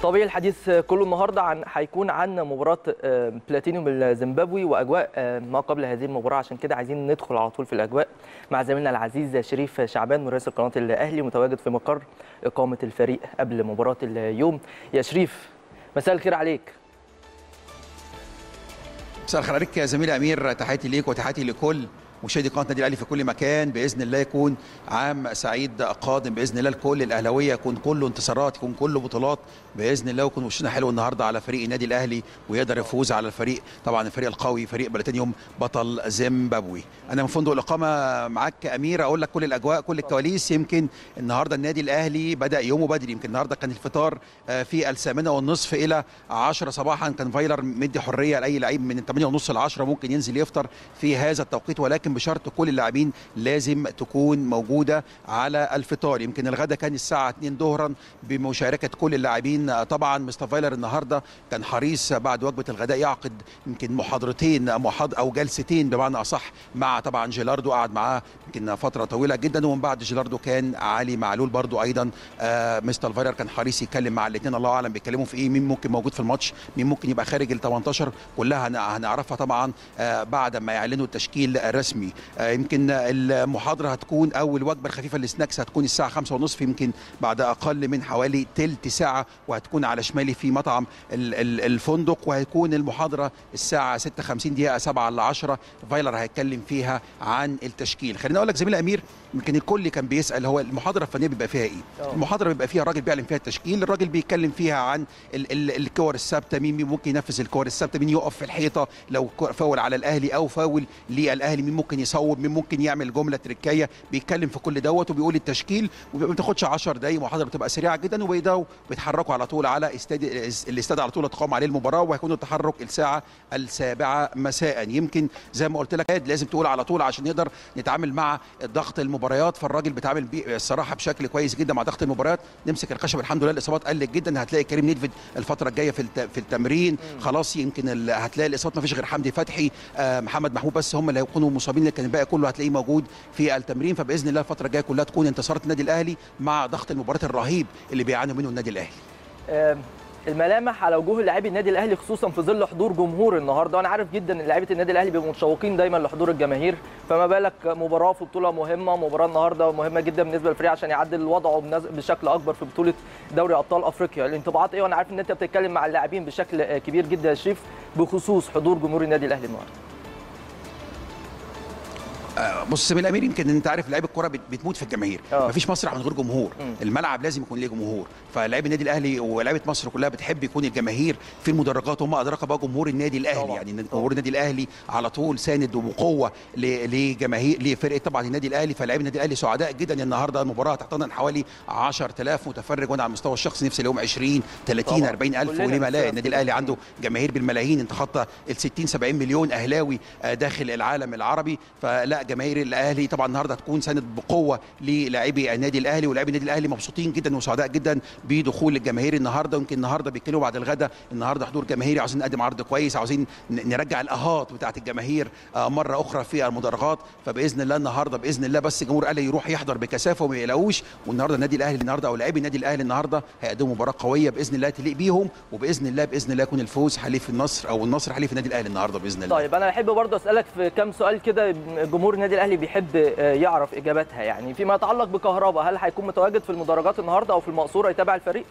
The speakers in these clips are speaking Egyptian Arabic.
طبيعي الحديث كله النهارده عن هيكون عن مباراه آه، بلاتينيوم الزيمبابوي واجواء آه، ما قبل هذه المباراه عشان كده عايزين ندخل على طول في الاجواء مع زميلنا العزيز شريف شعبان مراسل قناه الاهلي متواجد في مقر اقامه الفريق قبل مباراه اليوم يا شريف مساء الخير عليك مساء الخير عليك يا زميلي امير تحياتي ليك وتحياتي لكل مشاهدي قناه النادي الاهلي في كل مكان باذن الله يكون عام سعيد قادم باذن الله لكل الاهلاويه يكون كله انتصارات يكون كله بطولات باذن الله ويكون وشنا حلو النهارده على فريق النادي الاهلي ويقدر يفوز على الفريق طبعا الفريق القوي فريق بلاتينيوم بطل زيمبابوي انا من فندق الاقامه معاك امير اقول لك كل الاجواء كل الكواليس يمكن النهارده النادي الاهلي بدا يومه بدري يمكن النهارده كان الفطار آه، في الثامنه والنصف الى 10 صباحا كان فايلر مدي حريه لاي لعيب من 8 ونص ل 10 ممكن ينزل يفطر في هذا التوقيت ولكن بشرط كل اللاعبين لازم تكون موجوده على الفطار يمكن الغدا كان الساعه 2 ظهرا بمشاركه كل اللاعبين آه، طبعا مستر فايلر النهارده كان حريص بعد وجبه الغداء يعقد يمكن محاضرتين محاض او جلستين بمعنى اصح مع طبعا جيلاردو قعد معاه يمكن فتره طويله جدا ومن بعد جيلاردو كان علي معلول برضو ايضا آه مستر فايلر كان حريص يتكلم مع الاثنين الله اعلم بيتكلموا في ايه مين ممكن موجود في الماتش مين ممكن يبقى خارج ال 18 كلها هن- هنعرفها طبعا آه بعد ما يعلنوا التشكيل الرسمي آه يمكن المحاضره هتكون او الوجبه الخفيفه السناكس هتكون الساعه 5 ونصف يمكن بعد اقل من حوالي تلت ساعه وهتكون على شمالي في مطعم ال- ال- الفندق وهيكون المحاضره الساعه 56 دقيقه 7 ل 10 فايلر هيتكلم فيها عن التشكيل خليني اقول لك زميلي امير يمكن الكل كان بيسال هو المحاضره الفنيه بيبقى فيها ايه أوه. المحاضره بيبقى فيها الراجل بيعلن فيها التشكيل الراجل بيتكلم فيها عن ال- ال- الكور الثابته مين مين ممكن ينفذ الكور الثابته مين يقف في الحيطه لو كو- فاول على الاهلي او فاول للاهلي مين ممكن يصوب مين ممكن يعمل جمله تركيه بيتكلم في كل دوت وبيقول التشكيل وما بتاخدش 10 دقايق محاضره بتبقى سريعه جدا وبيبداوا بيتحركوا على طول على استاد الاستاد على طول تقام عليه المباراه وهيكون التحرك الساعه السابعه مساء يمكن زي ما قلت لك لازم تقول على طول عشان نقدر نتعامل مع ضغط المباريات فالراجل بيتعامل بيه الصراحه بشكل كويس جدا مع ضغط المباريات نمسك الخشب الحمد لله الاصابات قلت جدا هتلاقي كريم نيدفيد الفتره الجايه في الت- في التمرين خلاص يمكن ال- هتلاقي الاصابات ما فيش غير حمدي فتحي آه، محمد محمود بس هم اللي هيكونوا مصابين لكن الباقي كله هتلاقيه موجود في التمرين فباذن الله الفتره الجايه كلها تكون انتصارات النادي الاهلي مع ضغط المباريات الرهيب اللي بيعانوا منه النادي الاهلي آه، الملامح على وجوه لاعبي النادي الاهلي خصوصا في ظل حضور جمهور النهارده وانا عارف جدا ان لعيبه النادي الاهلي بيبقوا متشوقين دايما لحضور الجماهير فما بالك مباراه في بطوله مهمه مباراه النهارده مهمه جدا بالنسبه للفريق عشان يعدل وضعه بنز- بشكل اكبر في بطوله دوري ابطال افريقيا الانطباعات ايه وانا عارف ان انت بتتكلم مع اللاعبين بشكل آه، كبير جدا يا شريف بخصوص حضور جمهور النادي الاهلي النهارده آه، بص سمير الامير يمكن انت عارف لعيب الكوره بت- بتموت في الجماهير آه. مفيش مسرح من غير جمهور مم. الملعب لازم يكون ليه جمهور فلاعيب النادي الاهلي ولاعيبه مصر كلها بتحب يكون الجماهير في المدرجات هم ادراك بقى جمهور النادي الاهلي طبعاً. يعني طبعاً. جمهور النادي الاهلي على طول ساند وبقوه ل- لجماهير لفرقه طبعا النادي الاهلي فلاعيب النادي الاهلي سعداء جدا النهارده المباراه تحتضن حوالي 10000 متفرج وانا على المستوى الشخصي نفسي اليوم 20 30 طبعاً. 40000 كلنا وليه ما لا نفسنا النادي في الاهلي كده. عنده جماهير بالملايين انت خطى ال 60 70 مليون اهلاوي آه، داخل العالم العربي فلا جماهير الاهلي طبعا النهارده هتكون سند بقوه للاعبي النادي الاهلي ولاعبي النادي الاهلي مبسوطين جدا وسعداء جدا بدخول الجماهير النهارده يمكن النهارده بيتكلموا بعد الغداء النهارده حضور جماهيري عاوزين نقدم عرض كويس عاوزين ن- نرجع الاهات بتاعه الجماهير آه، مره اخرى في المدرجات فباذن الله النهارده باذن الله بس الجمهور الاهلي يروح يحضر بكثافه وما يقلقوش والنهارده النادي الاهلي النهارده او لاعبي النادي الاهلي النهارده هيقدموا مباراه قويه باذن الله تليق بيهم وباذن الله باذن الله يكون الفوز حليف النصر او النصر حليف النادي الاهلي النهارده باذن الله طيب انا احب برضه اسالك في كام سؤال كده جمهور النادي الاهلي بيحب آه، يعرف اجاباتها يعني فيما يتعلق بكهربا هل هيكون متواجد في المدرجات النهارده او في المقصوره يتابع الفريق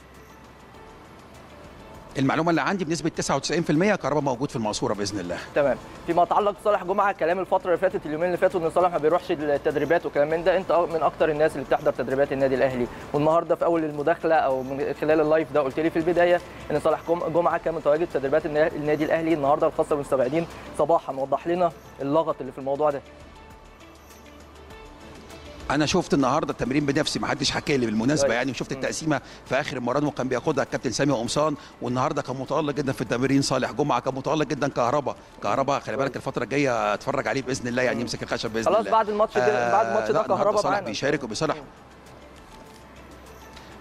المعلومه اللي عندي بنسبه 99% كهربا موجود في المقصوره باذن الله تمام فيما يتعلق بصالح جمعه كلام الفتره اللي فاتت اليومين اللي فاتوا ان صالح ما بيروحش التدريبات وكلام من ده انت من اكتر الناس اللي بتحضر تدريبات النادي الاهلي والنهارده في اول المداخله او من خلال اللايف ده قلت لي في البدايه ان صالح جم- جمعه كان متواجد في تدريبات النا- النادي الاهلي النهارده الخاصه بالمستبعدين صباحا وضح لنا اللغط اللي في الموضوع ده انا شفت النهارده التمرين بنفسي ما حدش حكى لي بالمناسبه كويس. يعني وشفت التقسيمه في اخر المران وكان بياخدها الكابتن سامي قمصان والنهارده كان متالق جدا في التمرين صالح جمعه كان متالق جدا كهربا كهربا خلي بالك الفتره الجايه اتفرج عليه باذن الله يعني يمسك الخشب باذن خلاص الله بعد الماتش ده بعد الماتش آه، ده لا، النهاردة كهربا صالح معانا بيشارك وبيصالح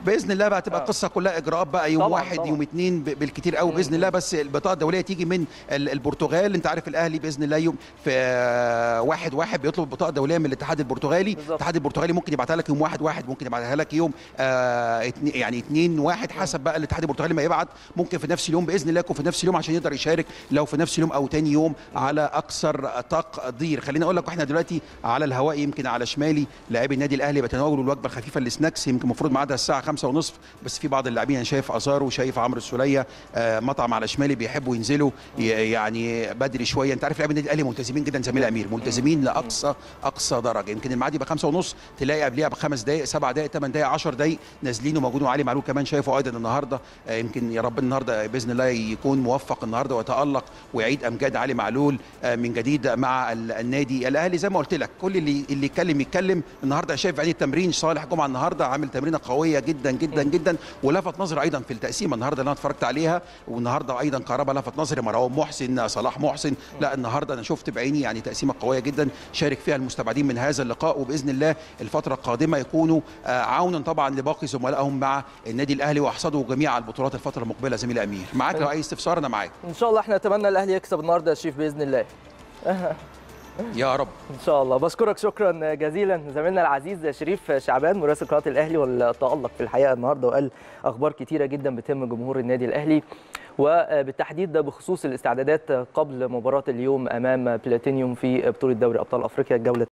باذن الله بقى تبقى آه. القصه كلها اجراءات بقى يوم طبعاً، واحد طبعاً. يوم اتنين ب- بالكتير قوي باذن الله بس البطاقه الدوليه تيجي من ال- البرتغال انت عارف الاهلي باذن الله يوم في آه، واحد واحد بيطلب البطاقه الدوليه من الاتحاد البرتغالي بالظبط. الاتحاد البرتغالي ممكن يبعتها لك يوم واحد واحد ممكن يبعتها لك يوم آه اتنين- يعني اتنين واحد حسب بقى الاتحاد البرتغالي ما يبعت ممكن في نفس اليوم باذن الله يكون في نفس اليوم عشان يقدر يشارك لو في نفس اليوم او تاني يوم على اكثر تقدير خليني اقول لك واحنا دلوقتي على الهواء يمكن على شمالي لاعبي النادي الاهلي بيتناولوا الوجبه الخفيفه السناكس يمكن المفروض ميعادها الساعه خمسة ونصف بس في بعض اللاعبين انا شايف ازارو شايف عمرو السوليه آه مطعم على شمالي بيحبوا ينزلوا ي- يعني بدري شويه انت عارف لاعبي النادي الاهلي ملتزمين جدا زميل امير ملتزمين لاقصى اقصى درجه يمكن الميعاد يبقى خمسة ونص تلاقي قبلها بخمس دقائق سبع دقائق ثمان دقائق 10 دقائق نازلين وموجودين وعلي معلول كمان شايفه ايضا النهارده آه، يمكن يا رب النهارده باذن الله يكون موفق النهارده ويتالق ويعيد امجاد علي معلول آه، من جديد مع ال- النادي الاهلي زي ما قلت لك كل اللي اللي يتكلم يتكلم النهارده شايف عيد التمرين صالح جمعه النهارده عامل تمرينه قويه جدا جدا جدا ولفت نظري ايضا في التقسيمه النهارده اللي انا اتفرجت عليها والنهارده ايضا كهربا لفت نظري مروان محسن صلاح محسن لا النهارده انا شفت بعيني يعني تقسيمه قويه جدا شارك فيها المستبعدين من هذا اللقاء وباذن الله الفتره القادمه يكونوا آه، عونا طبعا لباقي زملائهم مع النادي الاهلي ويحصدوا جميع البطولات الفتره المقبله زميل امير معاك لو اي استفسار انا معاك ان شاء الله احنا نتمنى الاهلي يكسب النهارده يا شريف باذن الله يا رب ان شاء الله بشكرك شكرا جزيلا زميلنا العزيز شريف شعبان مراسل قناه الاهلي واللي تالق في الحقيقه النهارده وقال اخبار كتيره جدا بتهم جمهور النادي الاهلي وبالتحديد ده بخصوص الاستعدادات قبل مباراه اليوم امام بلاتينيوم في بطوله دوري ابطال افريقيا الجوله